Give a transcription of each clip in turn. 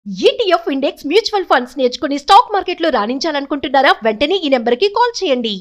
ETF index mutual funds నేర్చుకుని stock మార్కెట్లో రాణించాలనుకుంటున్నారా వెంటనే ఈ నెంబర్కి కాల్ చేయండి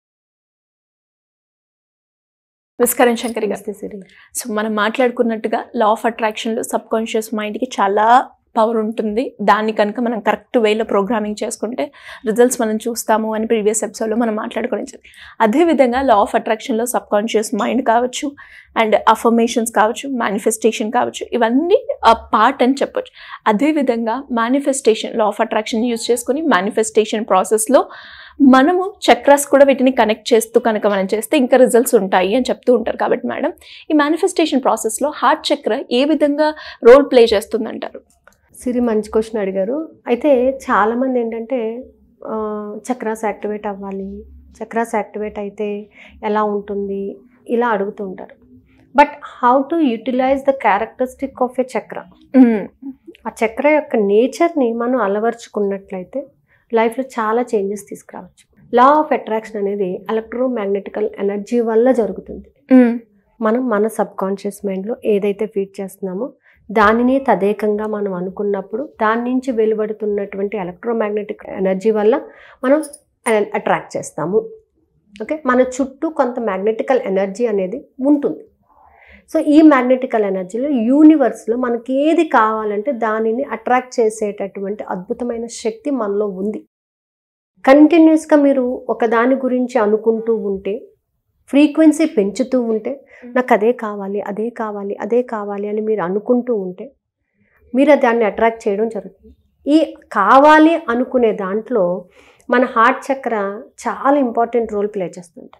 నమస్కారం శంకరి గారు నమస్తే సిరి సో మనం మాట్లాడుకున్నట్టుగా లా ఆఫ్ అట్రాక్షన్లో సబ్ కాన్షియస్ మైండ్కి చాలా పవర్ ఉంటుంది దాన్ని కనుక మనం కరెక్ట్ వేలో ప్రోగ్రామింగ్ చేసుకుంటే రిజల్ట్స్ మనం చూస్తాము అని ప్రీవియస్ ఎపిసోడ్లో మనం మాట్లాడుకోవచ్చు అదేవిధంగా లా ఆఫ్ అట్రాక్షన్లో సబ్ కాన్షియస్ మైండ్ కావచ్చు అండ్ అఫర్మేషన్స్ కావచ్చు మేనిఫెస్టేషన్ కావచ్చు ఇవన్నీ ఆ పార్ట్ అని చెప్పొచ్చు అదేవిధంగా manifestation law of attraction use చేసుకుని మేనిఫెస్టేషన్ ప్రాసెస్లో మనము చక్రాస్ కూడా వీటిని కనెక్ట్ చేస్తూ కనుక మనం చేస్తే ఇంకా రిజల్ట్స్ ఉంటాయి అని చెప్తూ ఉంటారు కాబట్టి మేడం ఈ మేనిఫెస్టేషన్ ప్రాసెస్లో హార్ట్ చక్ర ఏ విధంగా రోల్ ప్లే చేస్తుందంటారు సిరి మంచి క్వశ్చన్ అడిగారు అయితే చాలామంది ఏంటంటే ఆ, చక్రాస్ యాక్టివేట్ అవ్వాలి చక్రాస్ యాక్టివేట్ అయితే ఎలా ఉంటుంది ఇలా అడుగుతూ ఉంటారు but how to utilize the characteristic of a chakra ఆ చక్ర యొక్క నేచర్ని మనం అలవర్చుకున్నట్లయితే లైఫ్లో చాలా చేంజెస్ తీసుకురావచ్చు లా ఆఫ్ అట్రాక్షన్ అనేది ఎలక్ట్రోమాగ్నెటికల్ ఎనర్జీ వల్ల జరుగుతుంది మనం మన సబ్ కాన్షియస్ మైండ్లో ఏదైతే ఫీడ్ చేస్తున్నామో దానిని తదేకంగా మనం అనుకున్నప్పుడు దాని నుంచి వెలువడుతున్నటువంటి ఎలక్ట్రోమాగ్నెటిక్ ఎనర్జీ వల్ల మనం అట్రాక్ట్ చేస్తాము ఓకే మన చుట్టూ కొంత మ్యాగ్నెటికల్ ఎనర్జీ అనేది ఉంటుంది సో ఈ మ్యాగ్నెటికల్ ఎనర్జీలో యూనివర్స్లో మనకి ఏది కావాలంటే దానిని అట్రాక్ట్ చేసేటటువంటి అద్భుతమైన శక్తి మనలో ఉంది కంటిన్యూస్గా మీరు ఒక దాని గురించి అనుకుంటూ ఉంటే ఫ్రీక్వెన్సీ పెంచుతూ ఉంటే నాకు అదే కావాలి అదే కావాలి అదే కావాలి అని మీరు అనుకుంటూ ఉంటే మీరు దాన్ని అట్రాక్ట్ చేయడం జరుగుతుంది ఈ కావాలి అనుకునే దాంట్లో మన హార్ట్ చక్ర చాలా ఇంపార్టెంట్ రోల్ ప్లే చేస్తుంటుంది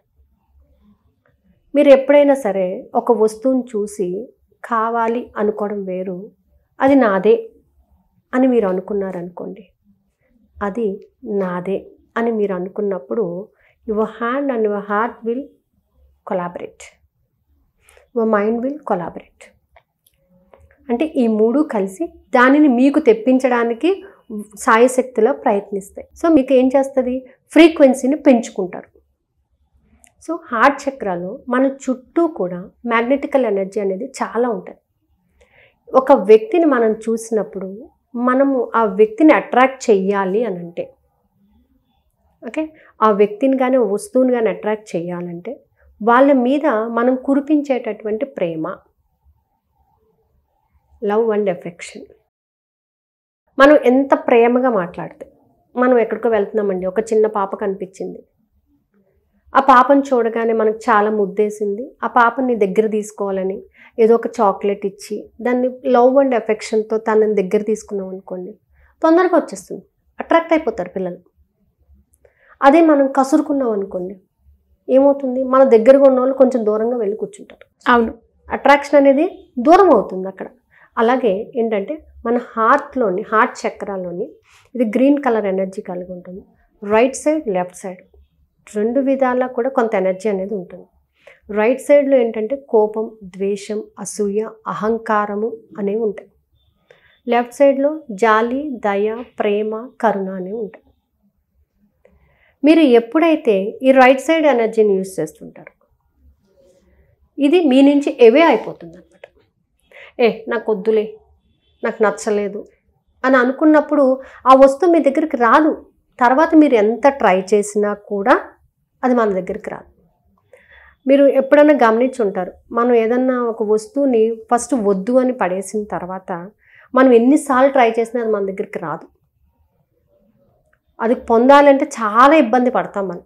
మీరు ఎప్పుడైనా సరే ఒక వస్తువుని చూసి కావాలి అనుకోవడం వేరు అది నాదే అని మీరు అనుకున్నారనుకోండి అది నాదే అని మీరు అనుకున్నప్పుడు your hand and your heart will collaborate your mind will collaborate అంటే ఈ మూడు కలిసి దానిని మీకు తెప్పించడానికి సాయశక్తిలో ప్రయత్నిస్తాయి సో మీకు ఏం చేస్తుంది ఫ్రీక్వెన్సీని పెంచుకుంటారు సో హార్ట్ చక్రాలు మన చుట్టూ కూడా మ్యాగ్నెటికల్ ఎనర్జీ అనేది చాలా ఉంటుంది ఒక వ్యక్తిని మనం చూసినప్పుడు మనము ఆ వ్యక్తిని అట్రాక్ట్ చెయ్యాలి అని అంటే ఓకే ఆ వ్యక్తిని కానీ వస్తువుని కానీ అట్రాక్ట్ చేయాలంటే వాళ్ళ మీద మనం కురిపించేటటువంటి ప్రేమ లవ్ అండ్ ఎఫెక్షన్ మనం ఎంత ప్రేమగా మాట్లాడితే మనం ఎక్కడికో వెళ్తున్నామండి ఒక చిన్న పాప కనిపించింది ఆ పాపను చూడగానే మనకు చాలా ముద్దేసింది ఆ పాపని దగ్గర తీసుకోవాలని ఏదో ఒక చాక్లెట్ ఇచ్చి దాన్ని లవ్ అండ్ ఎఫెక్షన్తో తనని దగ్గర తీసుకున్నాం అనుకోండి తొందరగా వచ్చేస్తుంది అట్రాక్ట్ అయిపోతారు పిల్లలు అదే మనం కసురుకున్నాం అనుకోండి ఏమవుతుంది మన దగ్గరగా ఉన్న వాళ్ళు కొంచెం దూరంగా వెళ్ళి కూర్చుంటారు అవును అట్రాక్షన్ అనేది దూరం అవుతుంది అక్కడ అలాగే ఏంటంటే మన హార్ట్లోని హార్ట్ చక్రాలోని ఇది గ్రీన్ కలర్ ఎనర్జీ కలిగి ఉంటుంది రైట్ సైడ్ లెఫ్ట్ సైడ్ రెండు విధాలా కూడా కొంత ఎనర్జీ అనేది ఉంటుంది రైట్ సైడ్లో ఏంటంటే కోపం ద్వేషం అసూయ అహంకారము అనేవి ఉంటాయి లెఫ్ట్ సైడ్లో జాలి దయ ప్రేమ కరుణ అనేవి ఉంటాయి మీరు ఎప్పుడైతే ఈ రైట్ సైడ్ ఎనర్జీని యూజ్ చేస్తుంటారు ఇది మీ నుంచి ఎవే అయిపోతుంది అనమాట ఏ నాకు వద్దులే నాకు నచ్చలేదు అని అనుకున్నప్పుడు ఆ వస్తువు మీ దగ్గరికి రాదు తర్వాత మీరు ఎంత ట్రై చేసినా కూడా అది మన దగ్గరికి రాదు మీరు ఎప్పుడైనా గమనించి ఉంటారు మనం ఏదన్నా ఒక వస్తువుని ఫస్ట్ వద్దు అని పడేసిన తర్వాత మనం ఎన్నిసార్లు ట్రై చేసినా అది మన దగ్గరికి రాదు అది పొందాలంటే చాలా ఇబ్బంది పడతాం మనం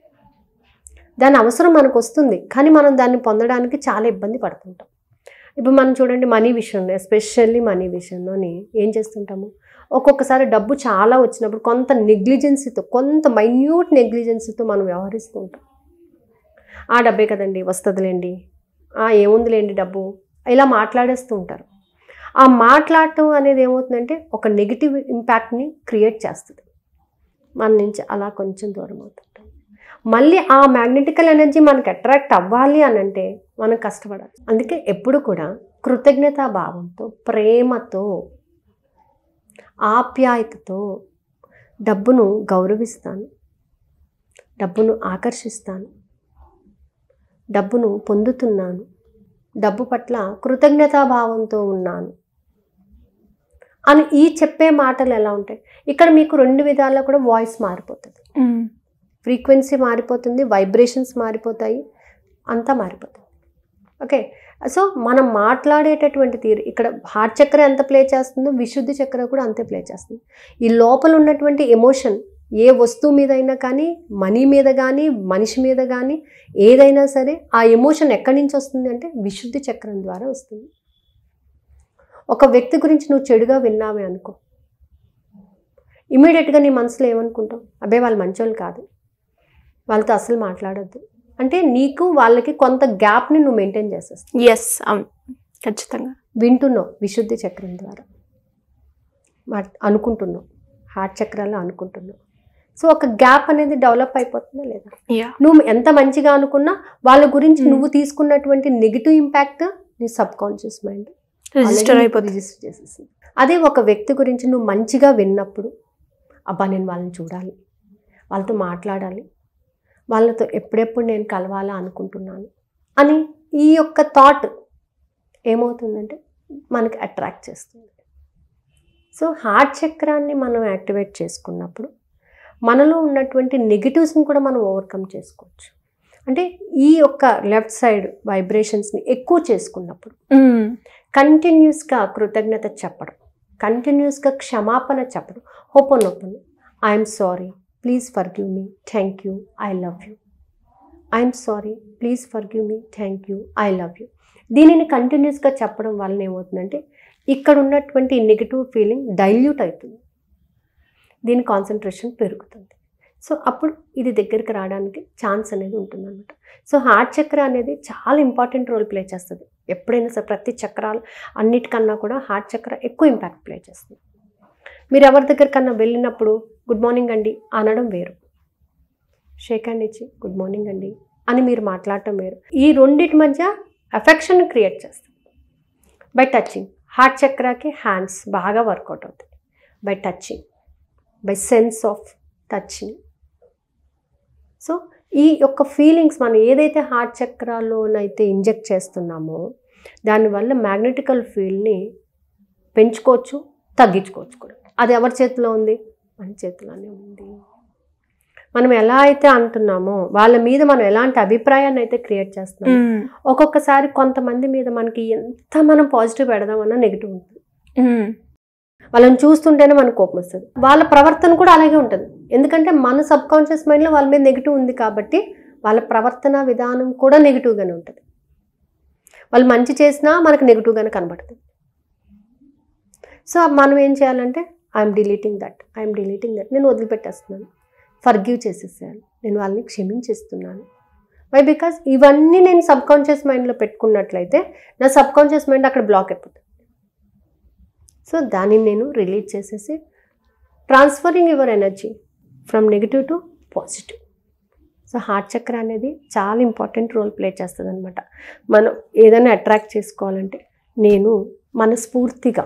దాని అవసరం మనకు వస్తుంది కానీ మనం దాన్ని పొందడానికి చాలా ఇబ్బంది పడుతుంటాం ఇప్పుడు మనం చూడండి మనీ విషయంలో ఎస్పెషల్లీ మనీ విషయంలోని ఏం చేస్తుంటాము ఒక్కొక్కసారి డబ్బు చాలా వచ్చినప్పుడు కొంత నెగ్లిజెన్సీతో కొంత మైన్యూట్ నెగ్లిజెన్సీతో మనం వ్యవహరిస్తూ ఉంటాం ఆ డబ్బే కదండి వస్తుందిలేండి ఆ ఏముందిలేండి డబ్బు ఇలా మాట్లాడేస్తూ ఉంటారు ఆ మాట్లాడటం అనేది ఏమవుతుందంటే ఒక నెగిటివ్ ఇంపాక్ట్ని క్రియేట్ చేస్తుంది మన నుంచి అలా కొంచెం దూరం అవుతుంటాం మళ్ళీ ఆ మ్యాగ్నెటికల్ ఎనర్జీ మనకి అట్రాక్ట్ అవ్వాలి అని అంటే మనం కష్టపడాలి అందుకే ఎప్పుడు కూడా కృతజ్ఞతా భావంతో ప్రేమతో ఆప్యాయతతో డబ్బును గౌరవిస్తాను డబ్బును ఆకర్షిస్తాను డబ్బును పొందుతున్నాను డబ్బు పట్ల కృతజ్ఞతాభావంతో ఉన్నాను అని ఈ చెప్పే మాటలు ఎలా ఉంటాయి ఇక్కడ మీకు రెండు విధాల్లో కూడా వాయిస్ మారిపోతుంది ఫ్రీక్వెన్సీ మారిపోతుంది వైబ్రేషన్స్ మారిపోతాయి అంతా మారిపోతుంది ఓకే సో మనం మాట్లాడేటటువంటి తీరు ఇక్కడ హార్ట్ చక్ర ఎంత ప్లే చేస్తుందో విశుద్ధి చక్ర కూడా అంతే ప్లే చేస్తుంది ఈ లోపల ఉన్నటువంటి ఎమోషన్ ఏ వస్తువు మీద అయినా కానీ మనీ మీద కానీ మనిషి మీద కానీ ఏదైనా సరే ఆ ఎమోషన్ ఎక్కడి నుంచి వస్తుంది అంటే విశుద్ధి చక్రం ద్వారా వస్తుంది ఒక వ్యక్తి గురించి నువ్వు చెడుగా విన్నావే అనుకో ఇమీడియట్గా నీ మనసులో ఏమనుకుంటావు అబ్బాయి వాళ్ళు మంచోళ్ళు కాదు వాళ్ళతో అసలు మాట్లాడొద్దు అంటే నీకు వాళ్ళకి కొంత గ్యాప్ని నువ్వు మెయింటైన్ చేసేస్తావు ఎస్ అవును ఖచ్చితంగా వింటున్నావు విశుద్ధి చక్రం ద్వారా మా అనుకుంటున్నావు హార్ట్ చక్రాల్లో అనుకుంటున్నావు సో ఒక గ్యాప్ అనేది డెవలప్ అయిపోతుందా లేదా యా నువ్వు ఎంత మంచిగా అనుకున్నా వాళ్ళ గురించి Hmm. నువ్వు తీసుకున్నటువంటి నెగిటివ్ ఇంపాక్ట్ నీ సబ్ కాన్షియస్ మైండ్ రిజిస్టర్ అయిపోతుంది రిజిస్టర్ చేసేసింది అదే ఒక వ్యక్తి గురించి నువ్వు మంచిగా విన్నప్పుడు అబ్బా నేను వాళ్ళని చూడాలి వాళ్ళతో మాట్లాడాలి వాళ్ళతో ఎప్పుడెప్పుడు నేను కలవాలా అనుకుంటున్నాను అని ఈ యొక్క థాట్ ఏమవుతుందంటే మనకి అట్రాక్ట్ చేస్తుంది సో హార్ట్ చక్రాన్ని మనం యాక్టివేట్ చేసుకున్నప్పుడు మనలో ఉన్నటువంటి నెగిటివ్స్ని కూడా మనం ఓవర్కమ్ చేసుకోవచ్చు అంటే ఈ యొక్క లెఫ్ట్ సైడ్ వైబ్రేషన్స్ని ఎక్కువ చేసుకున్నప్పుడు కంటిన్యూస్గా కృతజ్ఞత చెప్పడం కంటిన్యూస్గా క్షమాపణ చెప్పడం open open I'm sorry please forgive me thank you I love you I'm sorry please forgive me thank you I love you దీనిని కంటిన్యూస్గా చెప్పడం వలన ఏమవుతుందంటే ఇక్కడ ఉన్నటువంటి నెగిటివ్ ఫీలింగ్ డైల్యూట్ అవుతుంది దీని కాన్సన్ట్రేషన్ పెరుగుతుంది సో అప్పుడు ఇది దగ్గరికి రావడానికి ఛాన్స్ అనేది ఉంటుందన్నమాట సో హార్ట్ చక్ర అనేది చాలా ఇంపార్టెంట్ రోల్ ప్లే చేస్తుంది ఎప్పుడైనా సరే ప్రతి చక్రాలు అన్నిటికన్నా కూడా హార్ట్ చక్ర ఎక్కువ ఇంపాక్ట్ ప్లే చేస్తుంది మీరు ఎవరి దగ్గరికన్నా వెళ్ళినప్పుడు గుడ్ మార్నింగ్ అండి అనడం వేరు షేక్ హ్యాండ్ ఇచ్చి గుడ్ మార్నింగ్ అండి అని మీరు మాట్లాడటం వేరు ఈ రెండింటి మధ్య అఫెక్షన్ క్రియేట్ చేస్తుంది బై టచింగ్ హార్ట్ చక్రాకి హ్యాండ్స్ బాగా వర్కౌట్ అవుతాయి by touching by sense of touching so ఈ యొక్క ఫీలింగ్స్ మనం ఏదైతే హార్ట్ చక్రాల్లోనైతే ఇంజెక్ట్ చేస్తున్నామో దానివల్ల మ్యాగ్నెటికల్ ఫీల్డ్ని పెంచుకోవచ్చు తగ్గించుకోవచ్చు కూడా అది ఎవరి చేతిలో ఉంది మన చేతిలోనే ఉంది మనం ఎలా అయితే అంటున్నామో వాళ్ళ మీద మనం ఎలాంటి అభిప్రాయాన్ని అయితే క్రియేట్ చేస్తున్నామో ఒక్కొక్కసారి కొంతమంది మీద మనకి ఎంత మనం పాజిటివ్ పెడదామన్నా నెగిటివ్ ఉంటుంది వాళ్ళని చూస్తుంటేనే మనకు కోపం వస్తుంది వాళ్ళ ప్రవర్తన కూడా అలాగే ఉంటుంది ఎందుకంటే మన సబ్ కాన్షియస్ మైండ్లో వాళ్ళ మీద నెగిటివ్ ఉంది కాబట్టి వాళ్ళ ప్రవర్తన విధానం కూడా నెగిటివ్గానే ఉంటుంది వాళ్ళు మంచి చేసినా మనకు నెగిటివ్గానే కనబడుతుంది సో మనం ఏం చేయాలంటే I'm deleting that I'm deleting that నేను వదిలిపెట్టేస్తున్నాను ఫర్గివ్ చేసేసాను నేను వాళ్ళని క్షమించేస్తున్నాను వై బికాస్ ఇవన్నీ నేను సబ్ కాన్షియస్ మైండ్లో పెట్టుకున్నట్లయితే నా సబ్ కాన్షియస్ మైండ్ అక్కడ బ్లాక్ అయిపోతుంది సో దానిని నేను రిలీజ్ చేసేసి transferring your energy from negative to positive so heart chakra అనేది చాలా ఇంపార్టెంట్ రోల్ ప్లే చేస్తుంది అనమాట మనం ఏదైనా అట్రాక్ట్ చేసుకోవాలంటే నేను మనస్ఫూర్తిగా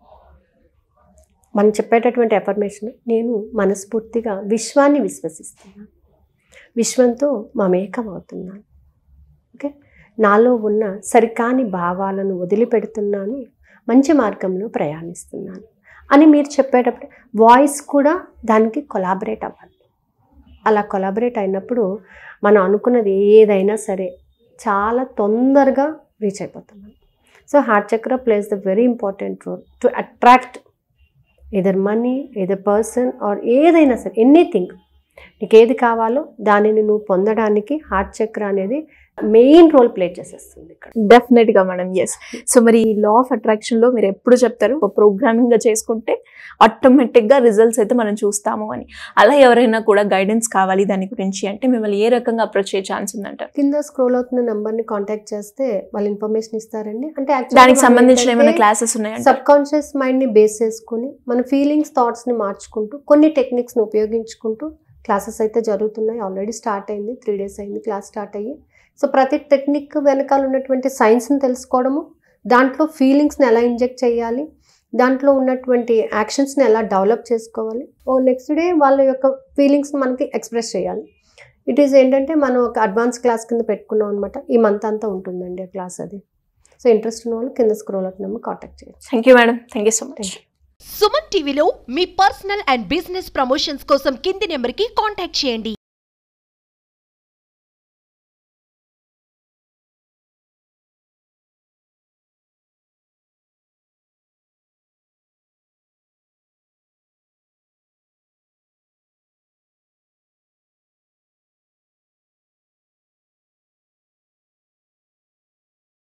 మనం చెప్పేటటువంటి ఎఫర్మేషన్ నేను మనస్ఫూర్తిగా విశ్వాన్ని విశ్వసిస్తున్నాను విశ్వంతో మమేకం అవుతున్నాను ఓకే నాలో ఉన్న సరికాని భావాలను వదిలిపెడుతున్నాను మంచి మార్గంలో ప్రయాణిస్తున్నాను అని మీరు చెప్పేటప్పుడు వాయిస్ కూడా దానికి కొలాబరేట్ అవ్వాలి అలా కొలాబరేట్ అయినప్పుడు మనం అనుకున్నది ఏదైనా సరే చాలా తొందరగా రీచ్ అయిపోతున్నాం so heart chakra plays the very important role to attract either money either person or ఏదైనా సరే ఎనీథింగ్ నీకు ఏది కావాలో దానిని నువ్వు పొందడానికి హార్ట్ చక్ర అనేది మెయిన్ రోల్ ప్లే చేసేస్తుంది ఇక్కడ డెఫినెట్ గా మేడం ఎస్ సో మరి ఈ లా ఆఫ్ అట్రాక్షన్ లో మీరు ఎప్పుడు చెప్తారు ప్రోగ్రామింగ్ గా చేసుకుంటే ఆటోమేటిక్ గా రిజల్ట్స్ అయితే మనం చూస్తాము అని అలా ఎవరైనా కూడా గైడెన్స్ కావాలి దాని గురించి అంటే మిమ్మల్ని ఏ రకంగా అప్రోచ్ అయ్యే ఛాన్స్ ఉందంటారు కింద స్క్రోల్ అవుతున్న నెంబర్ని కాంటాక్ట్ చేస్తే వాళ్ళు ఇన్ఫర్మేషన్ ఇస్తారండి అంటే దానికి సంబంధించిన ఏమైనా క్లాసెస్ ఉన్నాయంటే సబ్ కాన్షియస్ మైండ్ని బేస్ చేసుకుని మన ఫీలింగ్స్ థాట్స్ని మార్చుకుంటూ కొన్ని టెక్నిక్స్ని ఉపయోగించుకుంటూ క్లాసెస్ అయితే జరుగుతున్నాయి ఆల్రెడీ స్టార్ట్ అయింది త్రీ డేస్ అయింది క్లాస్ స్టార్ట్ అయ్యి సో ప్రతి టెక్నిక్ వెనకాల ఉన్నటువంటి సైన్స్ని తెలుసుకోవడము దాంట్లో ఫీలింగ్స్ని ఎలా ఇంజెక్ట్ చేయాలి దాంట్లో ఉన్నటువంటి యాక్షన్స్ని ఎలా డెవలప్ చేసుకోవాలి ఓ నెక్స్ట్ డే వాళ్ళ యొక్క ఫీలింగ్స్ని మనకి ఎక్స్ప్రెస్ చేయాలి ఇట్ ఈస్ ఏంటంటే మనం ఒక అడ్వాన్స్ క్లాస్ కింద పెట్టుకున్నాం అనమాట ఈ మంత్ అంతా ఉంటుందండి ఆ క్లాస్ అది సో ఇంట్రెస్ట్ ఉన్న వాళ్ళు కింద స్క్రోల్ అవుతున్నాము కాంటాక్ట్ చేయొచ్చు thank you madam thank you so much Suman టీవీలో మీ పర్సనల్ అండ్ బిజినెస్ ప్రమోషన్స్ కోసం కింది నెంబర్కి కాంటాక్ట్ చేయండి